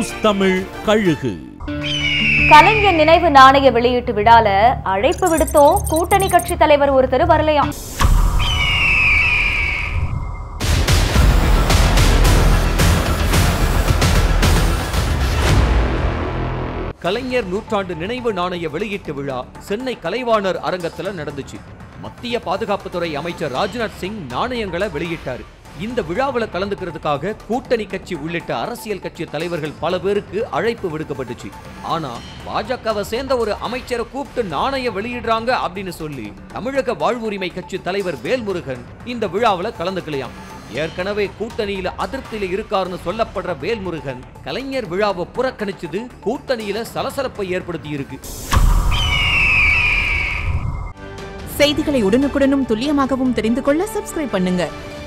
news Tamil கழுகு கலைஞர் நினைவு நாணய வெளியீட்டு விழால அழைப்பு விடுத்தோம் கூட்டணி கட்சி தலைவர் ஒருத்தர் வரலையாம் கலைஞர் நூற்றாண்டு நினைவு நாணய வெளியீட்டு விழா சென்னை கலைவாணர் அரங்கத்துல நடந்துச்சு மத்திய பாதுகாப்புத்துறை அமைச்சர் ராஜ்நாத் சிங் நாணயங்களை வெளியிட்டாரு இந்த விழாவுல கலந்துக்கிறதுக்காக கூட்டணி கட்சி உள்ளிட்ட அரசியல் கட்சி தலைவர்கள் பல பேருக்கு அழைப்பு விடுக்கப்பட்டுச்சு ஆனா பாஜகவை சேர்ந்த ஒரு அமைச்சரை கூப்பிட்டு நாணய வெளியிடுறாங்க அப்படின்னு சொல்லி தமிழக வாழ்வுரிமை கட்சி தலைவர் வேல்முருகன் இந்த விழாவுல கலந்துக்கலையாம் ஏற்கனவே கூட்டணியில அதிருப்தியில இருக்காருன்னு சொல்லப்படுற வேல்முருகன் கலைஞர் விழாவை புறக்கணிச்சது கூட்டணியில சலசலப்பை ஏற்படுத்தி இருக்கு செய்திகளை உடனுக்குடனும் துல்லியமாகவும் தெரிந்து கொள்ள சப்ஸ்கிரைப் பண்ணுங்க